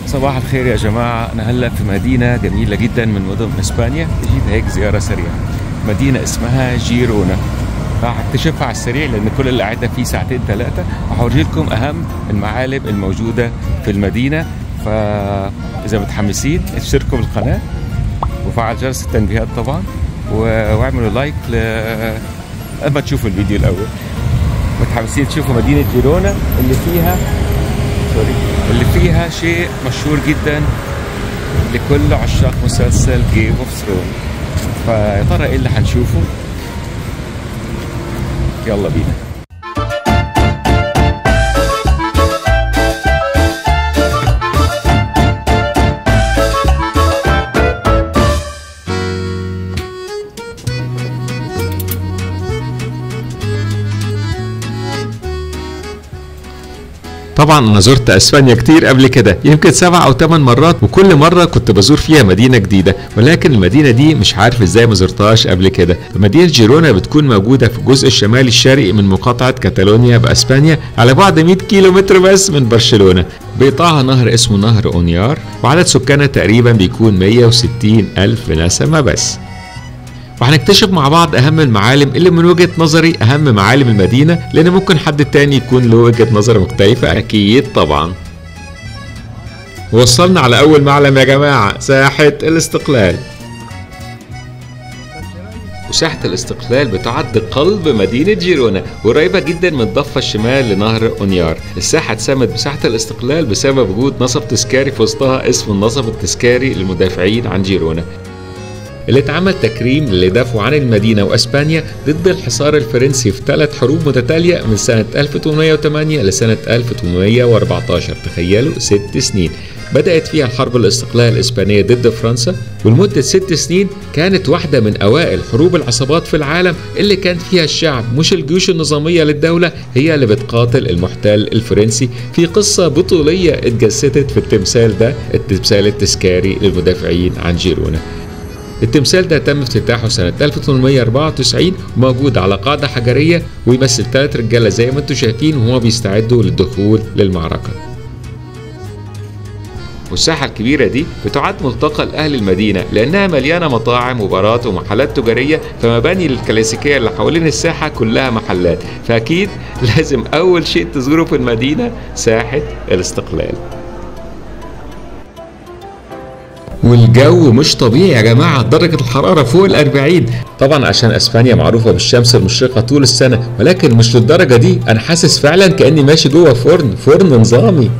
صباح الخير يا جماعة أنا هلا في مدينة جميلة جدا من مدن إسبانيا جيت هيك زيارة سريعة مدينة اسمها جيرونا راح اكتشفها على السريع لأن كل اللي قاعدة فيه ساعتين ثلاثة وهورجي لكم أهم المعالم الموجودة في المدينة فإذا متحمسين اشتركوا بالقناة وفعل جرس التنبيهات طبعا و- واعملوا لايك ل... اما تشوفوا الفيديو الأول متحمسين تشوفوا مدينة جيرونا اللي فيها سوري اللي فيها شيء مشهور جدا لكل عشاق مسلسل جيم اوف ثرون فيا ترى ايه اللي هنشوفه يلا بينا طبعا انا زرت اسبانيا كتير قبل كده يمكن سبع او ثمان مرات وكل مره كنت بزور فيها مدينه جديده ولكن المدينه دي مش عارف ازاي ما زرتهاش قبل كده مدينه جيرونا بتكون موجوده في الجزء الشمالي الشرقي من مقاطعه كاتالونيا باسبانيا على بعد 100 كيلو متر بس من برشلونه بيقطعها نهر اسمه نهر اونيار وعدد سكانها تقريبا بيكون 160 الف نسمه بس وهنكتشف مع بعض اهم المعالم اللي من وجهه نظري اهم معالم المدينه لان ممكن حد تاني يكون له وجهه نظر مختلفه اكيد طبعا وصلنا على اول معلم يا جماعه ساحه الاستقلال وساحة الاستقلال بتعد قلب مدينة جيرونا قريبة جدا من الضفة الشمال لنهر أونيار الساحة اتسمت بساحة الاستقلال بسبب وجود نصب تذكاري في وسطها اسمه النصب التذكاري للمدافعين عن جيرونا اللي اتعمل تكريم للي دافعوا عن المدينة وأسبانيا ضد الحصار الفرنسي في ثلاث حروب متتالية من سنة 1808 لسنة 1814 تخيلوا ست سنين بدأت فيها الحرب الاستقلال الإسبانية ضد فرنسا ولمدة ست سنين كانت واحدة من أوائل حروب العصابات في العالم اللي كان فيها الشعب مش الجيوش النظامية للدولة هي اللي بتقاتل المحتل الفرنسي في قصة بطولية اتجسدت في التمثال ده التمثال التذكاري للمدافعين عن جيرونا التمثال ده تم افتتاحه سنة 1894 وموجود على قاعدة حجرية ويمثل ثلاث رجالة زي ما انتم شايفين وهما بيستعدوا للدخول للمعركة والساحة الكبيرة دي بتعد ملتقى لأهل المدينة لأنها مليانة مطاعم وبارات ومحلات تجارية فمباني الكلاسيكية اللي حوالين الساحة كلها محلات فأكيد لازم أول شيء تزوره في المدينة ساحة الاستقلال والجو مش طبيعي يا جماعة درجة الحرارة فوق الأربعين طبعا عشان أسبانيا معروفة بالشمس المشرقة طول السنة ولكن مش للدرجة دي أنا حاسس فعلا كأني ماشي جوه فرن فرن نظامي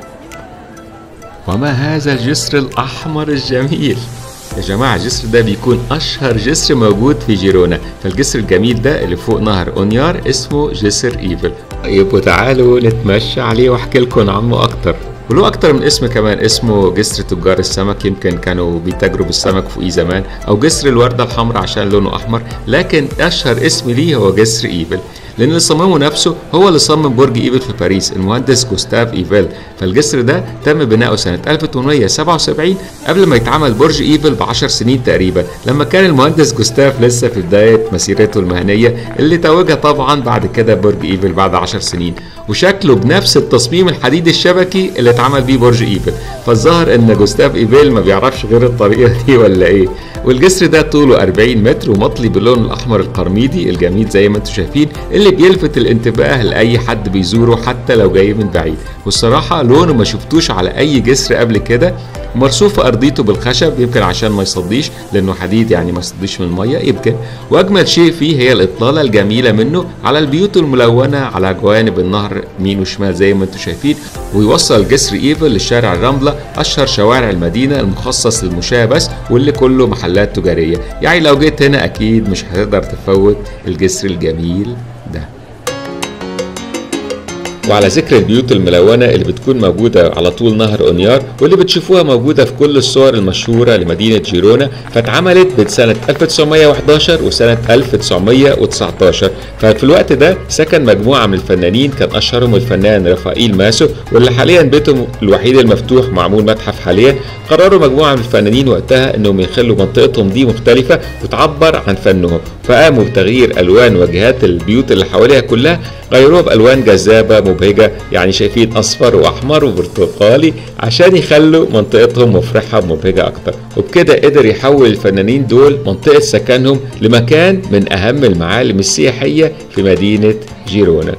وما هذا الجسر الأحمر الجميل يا جماعة الجسر ده بيكون أشهر جسر موجود في جيرونا فالجسر الجميل ده اللي فوق نهر أونيار اسمه جسر إيفل طيب وتعالوا نتمشى عليه واحكي لكم عنه أكتر وله أكتر من اسم كمان اسمه جسر تجار السمك يمكن كانوا بيتاجروا بالسمك فوقيه زمان أو جسر الوردة الحمراء عشان لونه أحمر لكن أشهر اسم ليه هو جسر إيفل لأن اللي صممه نفسه هو اللي صمم برج إيفل في باريس المهندس جوستاف إيفل فالجسر ده تم بناؤه سنة 1877 قبل ما يتعمل برج إيفل ب 10 سنين تقريبا لما كان المهندس جوستاف لسه في بداية مسيرته المهنية اللي توجها طبعا بعد كده برج إيفل بعد 10 سنين وشكله بنفس التصميم الحديد الشبكي اللي اتعمل بيه برج إيفل فالظاهر إن جوستاف إيفل ما بيعرفش غير الطريقة دي ولا إيه والجسر ده طوله 40 متر ومطلي باللون الأحمر القرميدي الجميل زي ما انتم شايفين اللي بيلفت الانتباه لأي حد بيزوره حتى لو جاي من بعيد والصراحة لونه ما شفتوش على أي جسر قبل كده مرصوف في ارضيته بالخشب يمكن عشان ما يصديش لانه حديد يعني ما يصديش من الميه يمكن واجمل شيء فيه هي الاطلاله الجميله منه على البيوت الملونه على جوانب النهر يمين وشمال زي ما انتم شايفين ويوصل جسر ايفل لشارع الرمله اشهر شوارع المدينه المخصص للمشاة بس واللي كله محلات تجاريه يعني لو جيت هنا اكيد مش هتقدر تفوت الجسر الجميل ده وعلى ذكر البيوت الملونة اللي بتكون موجودة على طول نهر أونيار واللي بتشوفوها موجودة في كل الصور المشهورة لمدينة جيرونا فاتعملت بين سنة 1911 وسنة 1919 ففي الوقت ده سكن مجموعة من الفنانين كان أشهرهم الفنان رافائيل ماسو واللي حاليا بيتهم الوحيد المفتوح معمول متحف حاليا قرروا مجموعة من الفنانين وقتها انهم يخلوا منطقتهم دي مختلفة وتعبر عن فنهم فقاموا بتغيير ألوان واجهات البيوت اللي حواليها كلها غيروها بألوان جذابة مبهجة يعني شايفين أصفر وأحمر وبرتقالي عشان يخلوا منطقتهم مفرحة ومبهجة أكتر وبكده قدر يحول الفنانين دول منطقة سكنهم لمكان من أهم المعالم السياحية في مدينة جيرونا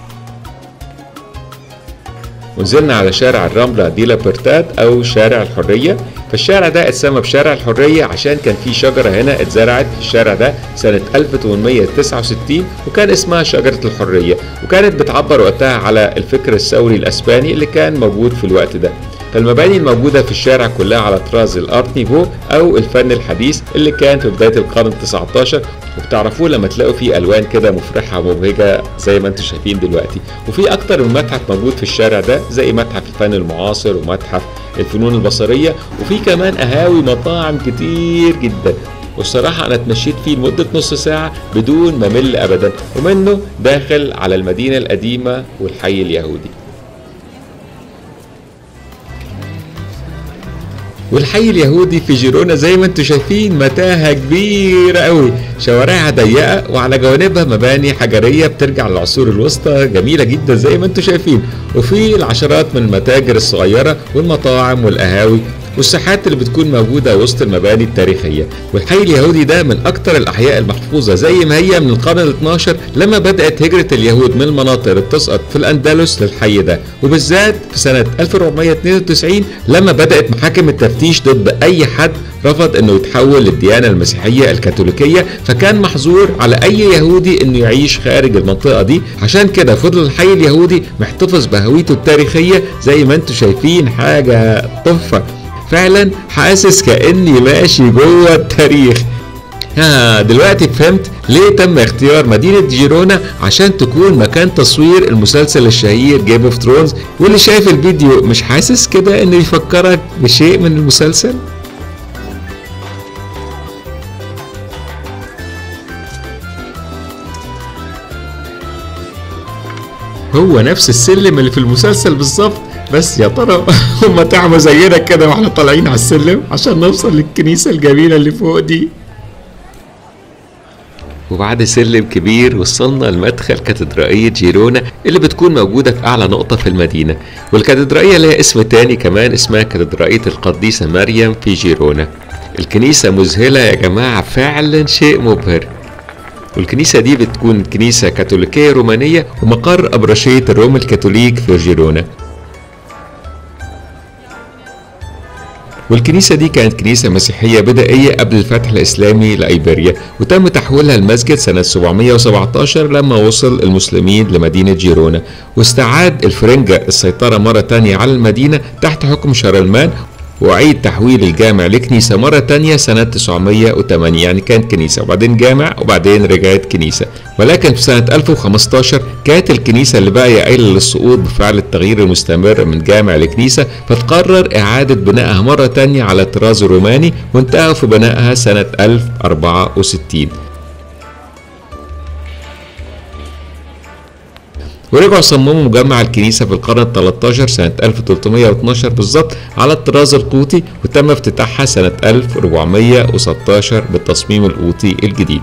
ونزلنا على شارع الرملة دي لابرتاد أو شارع الحرية فالشارع ده اتسمى بشارع الحرية عشان كان في شجرة هنا اتزرعت في الشارع ده سنة 1869 وكان اسمها شجرة الحرية وكانت بتعبر وقتها على الفكر الثوري الأسباني اللي كان موجود في الوقت ده فالمباني الموجودة في الشارع كلها على طراز الارت نيفو او الفن الحديث اللي كان في بداية القرن ال19 وبتعرفوه لما تلاقوا فيه الوان كده مفرحة ومبهجة زي ما انتم شايفين دلوقتي وفي اكتر من متحف موجود في الشارع ده زي متحف الفن المعاصر ومتحف الفنون البصرية وفي كمان قهاوي مطاعم كتير جدا والصراحة أنا اتمشيت فيه لمدة نص ساعة بدون ما مل أبدا ومنه داخل على المدينة القديمة والحي اليهودي والحي اليهودي في جيرونا زي ما انتم شايفين متاهة كبيرة قوي شوارعها ضيقة وعلى جوانبها مباني حجرية بترجع للعصور الوسطى جميلة جدا زي ما انتم شايفين وفي العشرات من المتاجر الصغيرة والمطاعم والقهاوي والساحات اللي بتكون موجودة وسط المباني التاريخية والحي اليهودي ده من أكتر الأحياء المحفوظة زي ما هي من القرن ال 12 لما بدأت هجرة اليهود من المناطق اللي بتسقط في الأندلس للحي ده وبالذات في سنة 1492 لما بدأت محاكم التفتيش ضد أي حد رفض انه يتحول للديانة المسيحية الكاثوليكية فكان محظور على اي يهودي انه يعيش خارج المنطقة دي عشان كده فضل الحي اليهودي محتفظ بهويته التاريخية زي ما انتم شايفين حاجة تحفة فعلا حاسس كاني ماشي جوه التاريخ ها دلوقتي فهمت ليه تم اختيار مدينة جيرونا عشان تكون مكان تصوير المسلسل الشهير جيم اوف ثرونز واللي شايف الفيديو مش حاسس كده انه يفكرك بشيء من المسلسل؟ هو نفس السلم اللي في المسلسل بالظبط بس يا ترى هما تعموا زينا كده واحنا طالعين على السلم عشان نوصل للكنيسة الجميلة اللي فوق دي وبعد سلم كبير وصلنا لمدخل كاتدرائية جيرونا اللي بتكون موجودة في أعلى نقطة في المدينة والكاتدرائية لها اسم تاني كمان اسمها كاتدرائية القديسة مريم في جيرونا الكنيسة مذهلة يا جماعة فعلا شيء مبهر والكنيسة دي بتكون كنيسة كاثوليكية رومانية ومقر أبرشية الروم الكاثوليك في جيرونا والكنيسة دي كانت كنيسة مسيحية بدائية قبل الفتح الإسلامي لأيبيريا وتم تحويلها لمسجد سنة 717 لما وصل المسلمين لمدينة جيرونا واستعاد الفرنجة السيطرة مرة تانية على المدينة تحت حكم شارلمان وأعيد تحويل الجامع لكنيسة مرة تانية سنة 908 يعني كانت كنيسة وبعدين جامع وبعدين رجعت كنيسة ولكن في سنة 1015 كانت الكنيسة اللي باقية قايلة للسقوط بفعل التغيير المستمر من جامع لكنيسة فتقرر إعادة بنائها مرة تانية على الطراز الروماني وانتهوا في بنائها سنة 1064 ورجعوا صمموا مجمع الكنيسة في القرن ال 13 سنة 1312 بالظبط على الطراز القوطي وتم افتتاحها سنة 1416 بالتصميم القوطي الجديد.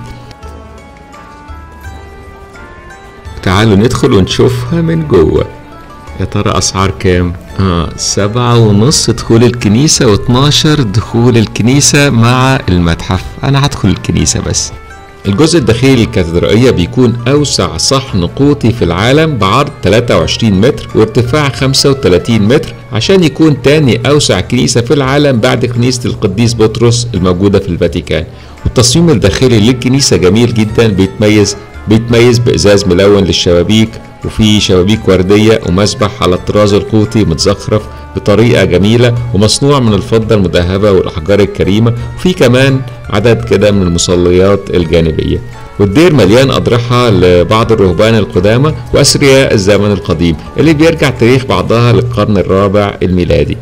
تعالوا ندخل ونشوفها من جوه. يا ترى أسعار كام؟ آه سبعة ونص دخول الكنيسة واتناشر دخول الكنيسة مع المتحف أنا هدخل الكنيسة بس الجزء الداخلي للكاتدرائية بيكون أوسع صحن قوطي في العالم بعرض 23 متر وارتفاع 35 متر عشان يكون تاني أوسع كنيسة في العالم بعد كنيسة القديس بطرس الموجودة في الفاتيكان والتصميم الداخلي للكنيسة جميل جدا بيتميز بيتميز بإزاز ملون للشبابيك وفي شبابيك وردية ومسبح على الطراز القوطي متزخرف بطريقة جميلة ومصنوع من الفضة المذهبة والأحجار الكريمة وفي كمان عدد كده من المصليات الجانبية والدير مليان أضرحة لبعض الرهبان القدامى وأثرياء الزمن القديم اللي بيرجع تاريخ بعضها للقرن الرابع الميلادي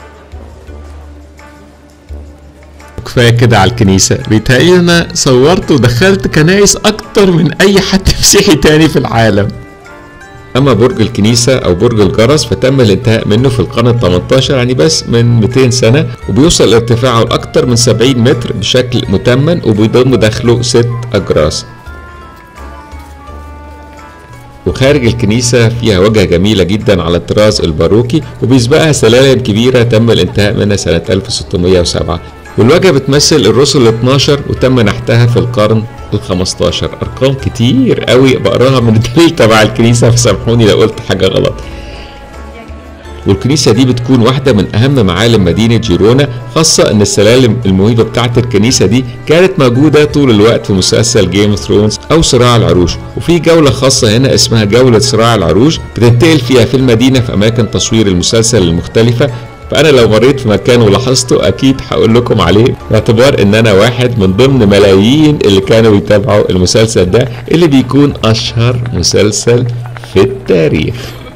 كفايه كده على الكنيسه بيتهيألي انا صورت ودخلت كنايس اكتر من اي حد مسيحي تاني في العالم اما برج الكنيسه او برج الجرس فتم الانتهاء منه في القرن ال 18 يعني بس من 200 سنه وبيوصل ارتفاعه لاكثر من 70 متر بشكل متمن وبيضم داخله ست اجراس وخارج الكنيسة فيها واجهة جميلة جدا على الطراز الباروكي وبيسبقها سلالم كبيرة تم الانتهاء منها سنة 1607 والواجهة بتمثل الرسل ال 12 وتم نحتها في القرن ال 15 أرقام كتير قوي بقراها من الدليل تبع الكنيسة فسامحوني لو قلت حاجة غلط والكنيسة دي بتكون واحدة من أهم معالم مدينة جيرونا خاصة إن السلالم المهيبة بتاعت الكنيسة دي كانت موجودة طول الوقت في مسلسل جيم اوف ثرونز أو صراع العروش وفي جولة خاصة هنا اسمها جولة صراع العروش بتنتقل فيها في المدينة في أماكن تصوير المسلسل المختلفة فأنا لو مريت في مكان ولاحظته أكيد هقول لكم عليه باعتبار إن أنا واحد من ضمن ملايين اللي كانوا بيتابعوا المسلسل ده اللي بيكون أشهر مسلسل في التاريخ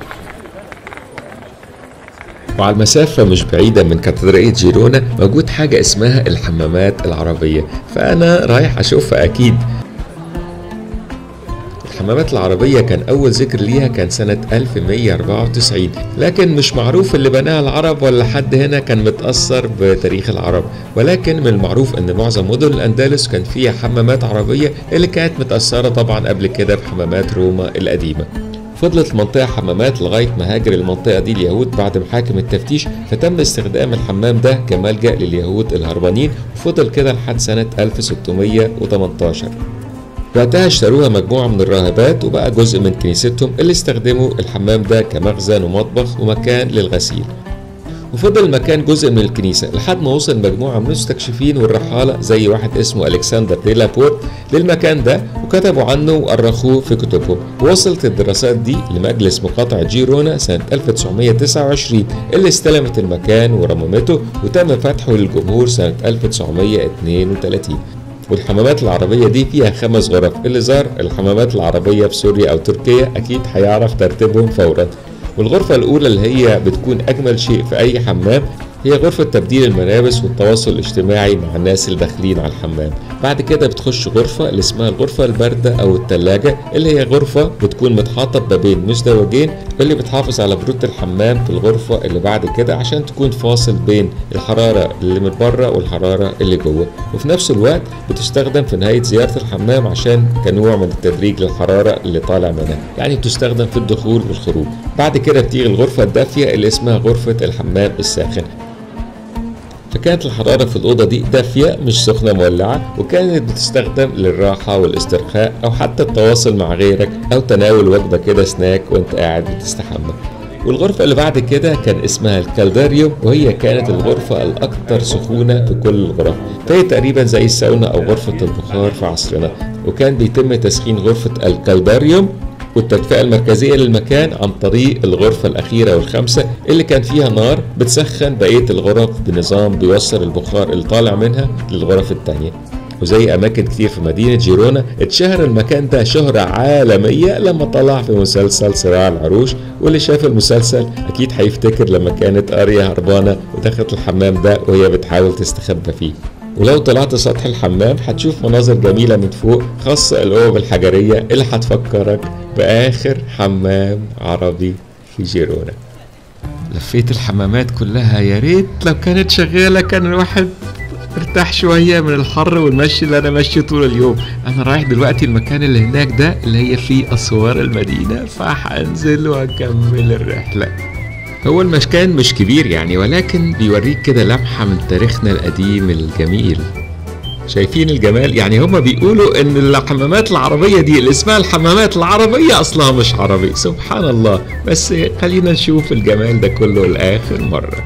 وعلى المسافة مش بعيدة من كاتدرائية جيرونا موجود حاجة اسمها الحمامات العربية فأنا رايح أشوفها أكيد الحمامات العربية كان أول ذكر ليها كان سنة 1194 لكن مش معروف اللي بناها العرب ولا حد هنا كان متأثر بتاريخ العرب ولكن من المعروف أن معظم مدن الأندلس كان فيها حمامات عربية اللي كانت متأثرة طبعا قبل كده بحمامات روما القديمة فضلت المنطقة حمامات لغاية ما هاجر المنطقة دي اليهود بعد محاكم التفتيش فتم استخدام الحمام ده كملجأ لليهود الهربانين وفضل كده لحد سنة 1618 وقتها اشتروها مجموعة من الراهبات وبقى جزء من كنيستهم اللي استخدموا الحمام ده كمخزن ومطبخ ومكان للغسيل وفضل المكان جزء من الكنيسة لحد ما وصل مجموعة من المستكشفين والرحالة زي واحد اسمه ألكسندر دي لابورت للمكان ده وكتبوا عنه وأرخوه في كتبهم ووصلت الدراسات دي لمجلس مقاطعة جيرونا سنة 1929 اللي استلمت المكان ورممته وتم فتحه للجمهور سنة 1932 والحمامات العربية دي فيها خمس غرف اللي زار الحمامات العربية في سوريا أو تركيا أكيد هيعرف ترتيبهم فورا والغرفة الأولى اللي هي بتكون أجمل شيء في أي حمام هي غرفة تبديل الملابس والتواصل الاجتماعي مع الناس اللي داخلين على الحمام بعد كده بتخش غرفة اللي اسمها الغرفة الباردة أو التلاجة اللي هي غرفة بتكون متحاطة ببابين مزدوجين اللي بتحافظ على برودة الحمام في الغرفة اللي بعد كده عشان تكون فاصل بين الحرارة اللي من بره والحرارة اللي جوه وفي نفس الوقت بتستخدم في نهاية زيارة الحمام عشان كنوع من التدريج للحرارة اللي طالع منها يعني بتستخدم في الدخول والخروج بعد كده بتيجي الغرفة الدافية اللي اسمها غرفة الحمام الساخن فكانت الحرارة في الأوضة دي دافية مش سخنة مولعة وكانت بتستخدم للراحة والاسترخاء أو حتى التواصل مع غيرك أو تناول وجبة كده سناك وأنت قاعد بتستحمى والغرفة اللي بعد كده كان اسمها الكالداريوم وهي كانت الغرفة الأكثر سخونة في كل الغرف فهي تقريبا زي الساونا أو غرفة البخار في عصرنا وكان بيتم تسخين غرفة الكالداريوم والتدفئة المركزية للمكان عن طريق الغرفة الأخيرة والخامسة اللي كان فيها نار بتسخن بقية الغرف بنظام بيوصل البخار اللي طالع منها للغرف التانية وزي أماكن كتير في مدينة جيرونا اتشهر المكان ده شهرة عالمية لما طلع في مسلسل صراع العروش واللي شاف المسلسل أكيد هيفتكر لما كانت أريا هربانة ودخلت الحمام ده وهي بتحاول تستخبى فيه ولو طلعت سطح الحمام هتشوف مناظر جميلة من فوق خاصة الأوب الحجرية اللي هتفكرك بآخر حمام عربي في جيرونا لفيت الحمامات كلها يا ريت لو كانت شغالة كان الواحد ارتاح شوية من الحر والمشي اللي أنا ماشي طول اليوم أنا رايح دلوقتي المكان اللي هناك ده اللي هي فيه أسوار المدينة فهنزل وأكمل الرحلة هو المكان مش كبير يعني ولكن بيوريك كده لمحة من تاريخنا القديم الجميل شايفين الجمال يعني هما بيقولوا ان الحمامات العربية دي اللي اسمها الحمامات العربية اصلها مش عربي سبحان الله بس خلينا نشوف الجمال ده كله لاخر مرة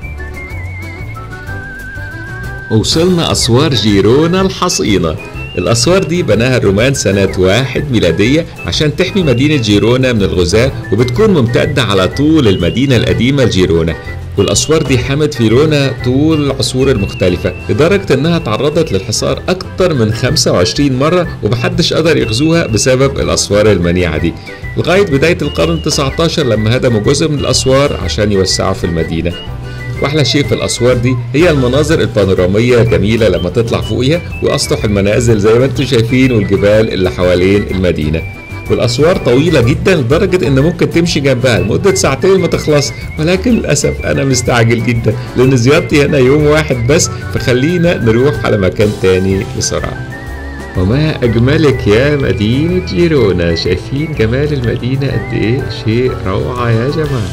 وصلنا اسوار جيرونا الحصينة الأسوار دي بناها الرومان سنة واحد ميلادية عشان تحمي مدينة جيرونا من الغزاة وبتكون ممتدة على طول المدينة القديمة لجيرونا والأسوار دي حمت فيرونا طول العصور المختلفة لدرجة إنها تعرضت للحصار أكتر من 25 مرة ومحدش قدر يغزوها بسبب الأسوار المنيعة دي لغاية بداية القرن 19 لما هدموا جزء من الأسوار عشان يوسعوا في المدينة واحلى شيء في الاسوار دي هي المناظر البانوراميه الجميله لما تطلع فوقيها واسطح المنازل زي ما انتم شايفين والجبال اللي حوالين المدينه والاسوار طويله جدا لدرجه ان ممكن تمشي جنبها لمده ساعتين ما تخلص ولكن للاسف انا مستعجل جدا لان زيارتي هنا يوم واحد بس فخلينا نروح على مكان تاني بسرعه وما أجملك يا مدينة جيرونا شايفين جمال المدينة قد إيه شيء روعة يا جماعة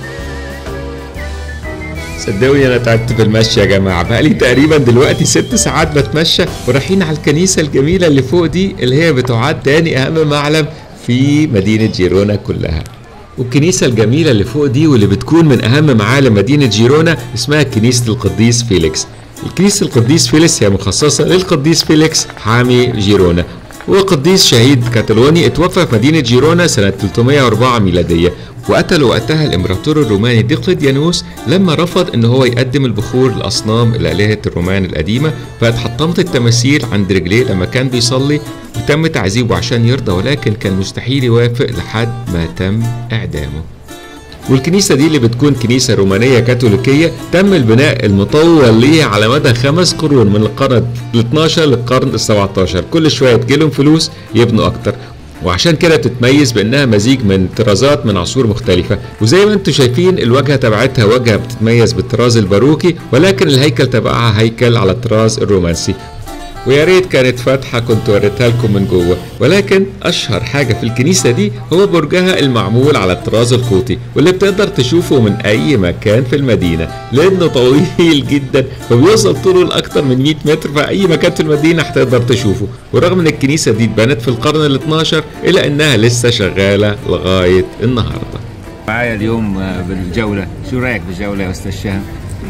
صدقوني انا تعبت في المشي يا جماعه بقالي تقريبا دلوقتي ست ساعات بتمشى ورايحين على الكنيسه الجميله اللي فوق دي اللي هي بتعد تاني اهم معلم في مدينه جيرونا كلها والكنيسة الجميلة اللي فوق دي واللي بتكون من أهم معالم مدينة جيرونا اسمها كنيسة القديس فيليكس الكنيسة القديس فيليكس هي مخصصة للقديس فيليكس حامي جيرونا هو قديس شهيد كاتالوني اتوفى في مدينة جيرونا سنة 304 ميلادية وقتل وقتها الامبراطور الروماني ديقلديانوس لما رفض ان هو يقدم البخور لاصنام الالهه الرومان القديمه فاتحطمت التماثيل عند رجليه لما كان بيصلي وتم تعذيبه عشان يرضى ولكن كان مستحيل يوافق لحد ما تم اعدامه والكنيسة دي اللي بتكون كنيسة رومانية كاثوليكية تم البناء المطول ليها على مدى خمس قرون من القرن ال 12 للقرن ال 17 كل شوية تجيلهم فلوس يبنوا أكتر وعشان كده تتميز بانها مزيج من طرازات من عصور مختلفه وزي ما انتم شايفين الواجهه تبعتها واجهه بتتميز بالطراز الباروكي ولكن الهيكل تبعها هيكل على الطراز الرومانسي ويا ريت كانت فاتحة كنت وريتها لكم من جوه ولكن أشهر حاجة في الكنيسة دي هو برجها المعمول على الطراز القوطي واللي بتقدر تشوفه من أي مكان في المدينة لأنه طويل جدا وبيوصل طوله لأكتر من 100 متر في أي مكان في المدينة هتقدر تشوفه ورغم إن الكنيسة دي اتبنت في القرن ال 12 إلا إنها لسه شغالة لغاية النهاردة معايا اليوم بالجولة شو رأيك بالجولة يا أستاذ شهم؟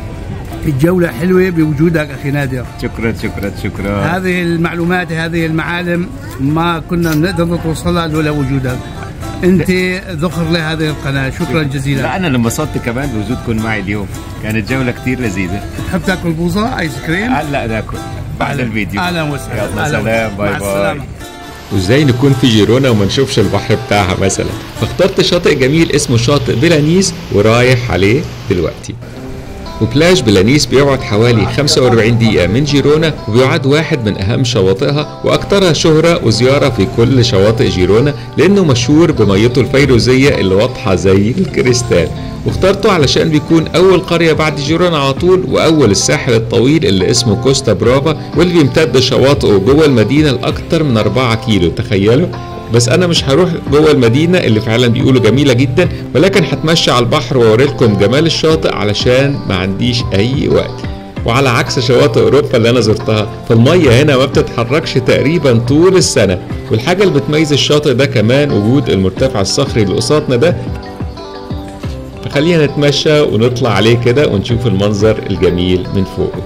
الجولة حلوة بوجودك أخي نادر شكرا شكرا شكرا هذه المعلومات هذه المعالم ما كنا نقدر نتوصلها لولا وجودك أنت ذخر لهذه القناة شكرا جزيلا لا أنا اللي انبسطت كمان بوجودكم معي اليوم كانت جولة كتير لذيذة تحب تاكل بوظة آيس كريم؟ هلا ناكل بعد الفيديو أهلا وسهلا يلا أهلا سلام وسهلا. باي مع باي السلامة. وازاي نكون في جيرونا وما نشوفش البحر بتاعها مثلا فاخترت شاطئ جميل اسمه شاطئ بلانيس ورايح عليه دلوقتي وبلاج بلانيس بيقعد حوالي 45 دقيقة من جيرونا وبيعد واحد من أهم شواطئها وأكثرها شهرة وزيارة في كل شواطئ جيرونا لأنه مشهور بميته الفيروزية اللي واضحة زي الكريستال واخترته علشان بيكون أول قرية بعد جيرونا على طول وأول الساحل الطويل اللي اسمه كوستا برافا واللي بيمتد شواطئه جوه المدينة لأكثر من 4 كيلو تخيلوا بس انا مش هروح جوه المدينه اللي فعلا بيقولوا جميله جدا ولكن هتمشى على البحر واوريلكم جمال الشاطئ علشان ما عنديش اي وقت وعلى عكس شواطئ اوروبا اللي انا زرتها فالميه هنا ما بتتحركش تقريبا طول السنه والحاجه اللي بتميز الشاطئ ده كمان وجود المرتفع الصخري اللي قصادنا ده فخلينا نتمشى ونطلع عليه كده ونشوف المنظر الجميل من فوقه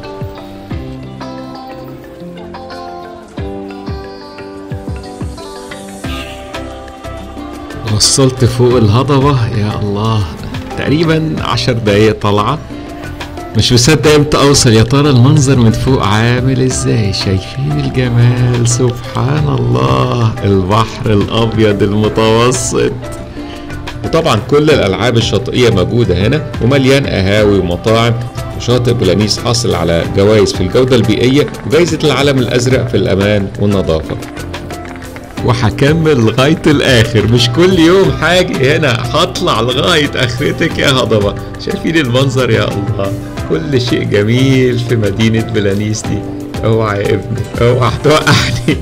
وصلت فوق الهضبة يا الله تقريبا عشر دقايق طلعة مش مصدق امتى اوصل يا ترى المنظر من فوق عامل ازاي شايفين الجمال سبحان الله البحر الابيض المتوسط وطبعا كل الالعاب الشاطئيه موجوده هنا ومليان قهاوي ومطاعم وشاطئ بولانيس حاصل على جوائز في الجوده البيئيه وجائزه العلم الازرق في الامان والنظافه وهكمل لغاية الآخر مش كل يوم حاجة هنا هطلع لغاية آخرتك يا هضبة شايفين المنظر يا الله كل شيء جميل في مدينة بلانيس دي اوعى يا ابني اوعى هتوقعني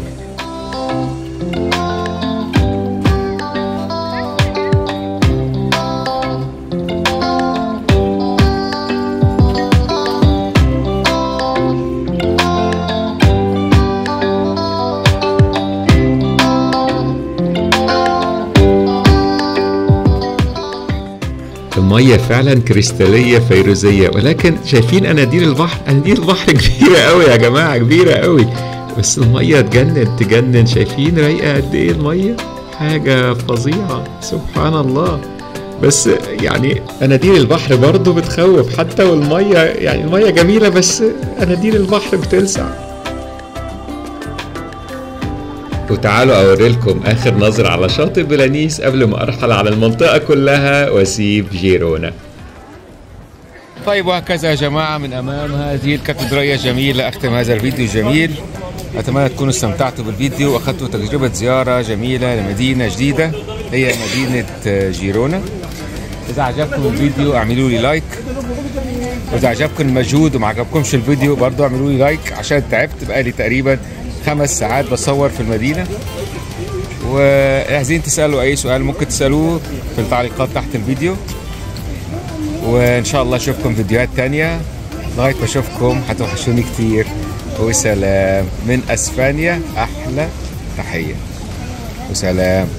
المية فعلا كريستالية فيروزية ولكن شايفين أناديل البحر أناديل البحر كبيرة قوي يا جماعة كبيرة قوي بس المية تجنن تجنن شايفين رايقة قد إيه المية حاجة فظيعة سبحان الله بس يعني أناديل البحر برضه بتخوف حتى والمية يعني المية جميلة بس أناديل البحر بتلسع وتعالوا أوريلكم آخر نظرة على شاطئ بلانيس قبل ما أرحل على المنطقة كلها وأسيب جيرونا طيب وهكذا يا جماعة من أمام هذه الكاتدرائية الجميلة أختم هذا الفيديو الجميل أتمنى تكونوا استمتعتوا بالفيديو وأخذتوا تجربة زيارة جميلة لمدينة جديدة هي مدينة جيرونا إذا عجبكم الفيديو اعملوا لي لايك وإذا عجبكم المجهود وما عجبكمش الفيديو برضو اعملوا لي لايك عشان تعبت بقالي تقريبا خمس ساعات بصور في المدينة وعايزين تسألوا أي سؤال ممكن تسألوه في التعليقات تحت الفيديو وإن شاء الله أشوفكم فيديوهات تانية لغاية ما أشوفكم هتوحشوني كتير وسلام من أسبانيا أحلى تحية وسلام